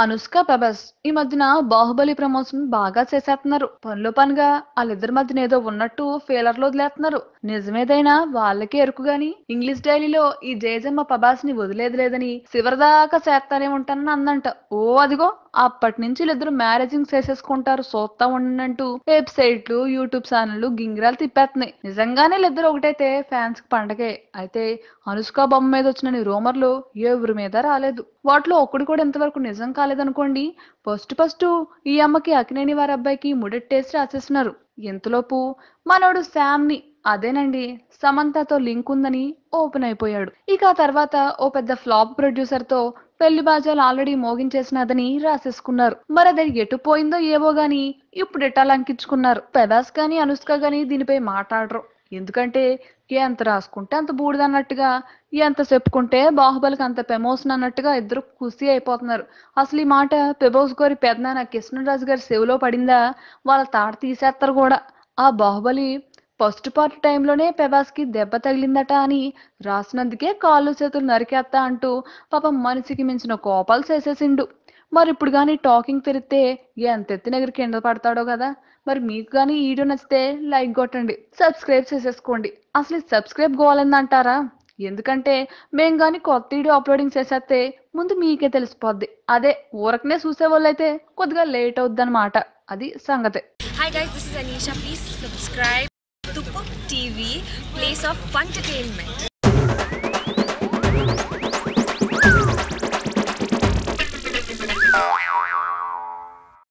అనుష్క ప్రభాస్ ఈ మధ్యన బాహుబలి ప్రమోషన్ బాగా చేసేస్తున్నారు పనిలో పనిగా వాళ్ళిద్దరి మధ్యన ఏదో ఉన్నట్టు ఫెయిలర్ లో వదిలేస్తున్నారు నిజమేదైనా వాళ్ళకే ఎరుకు గాని ఇంగ్లీష్ డైలీలో ఈ జయజమ్మ ప్రభాస్ ని వదిలేది లేదని చివరిదాకా చేస్తానే ఉంటానని అందంట ఓ అదిగో అప్పటి నుంచి వీళ్ళిద్దరు మ్యారేజింగ్ చేసేసుకుంటారు చూస్తా ఉండంటూ వెబ్సైట్లు యూట్యూబ్ ఛానళ్లు గింగిరాలు తిప్పేస్తున్నాయి నిజంగానే వీళ్ళిద్దరు ఒకటైతే ఫ్యాన్స్ కి పండగే అయితే అనుష్క బొమ్మ మీద వచ్చిన రూమర్లు ఎవరి మీద రాలేదు వాటిలో ఒక్కడు కూడా ఇంతవరకు నిజం కాలేదనుకోండి ఫస్ట్ ఫస్ట్ ఈ అమ్మకి అకినేని వారి అబ్బాయికి ముడెట్టేసి రాసేస్తున్నారు ఇంతలోపు మనోడు శామ్ ని అదేనండి సమంతతో లింక్ ఉందని ఓపెన్ అయిపోయాడు ఇక ఆ తర్వాత ఓ పెద్ద ఫ్లాప్ ప్రొడ్యూసర్ తో పెళ్లి బాజాలు ఆల్రెడీ మోగించేసినదని రాసేసుకున్నారు మరి అది ఎటు పోయిందో ఏవో గాని ఇప్పుడు ఎట్టా లంకించుకున్నారు పెదాస్ గాని అనుష్క గాని దీనిపై మాట్లాడరు ఎందుకంటే ఎంత రాసుకుంటే అంత బూడిదన్నట్టుగా ఎంత చెప్పుకుంటే బాహుబలికి అంత ప్రమోషన్ అన్నట్టుగా ఇద్దరు ఖుషి అయిపోతున్నారు అసలు ఈ మాట పెబోస్ గారి పెద్దనాన్న కృష్ణరాజు గారి చెవిలో పడిందా వాళ్ళ తాట తీసేస్తారు కూడా ఆ బాహుబలి ఫస్ట్ పార్ట్ టైంలోనే పెబాస్ కి దెబ్బ తగిలిందట అని రాసినందుకే కాళ్ళు చేతులు నరికేస్తా అంటూ పాపం మనిషికి మించిన కోపాలు చేసేసిండు మరి ఇప్పుడు కానీ టాకింగ్ తెరిస్తే ఎంత ఎత్తిన ఎగిరి కింద పడతాడో కదా మరి మీకు కానీ ఈ వీడియో నచ్చితే లైక్ కొట్టండి సబ్స్క్రైబ్ చేసేసుకోండి అసలు ఈ సబ్స్క్రైబ్ కావాలందంటారా ఎందుకంటే మేము కానీ కొత్త వీడియో అప్లోడింగ్ చేసేస్తే ముందు మీకే తెలిసిపోద్ది అదే ఊరకనే చూసే వాళ్ళైతే కొద్దిగా లేట్ అవుద్ది అది సంగతే Hi guys, this is Anisha. Please subscribe to Pop TV, place of entertainment.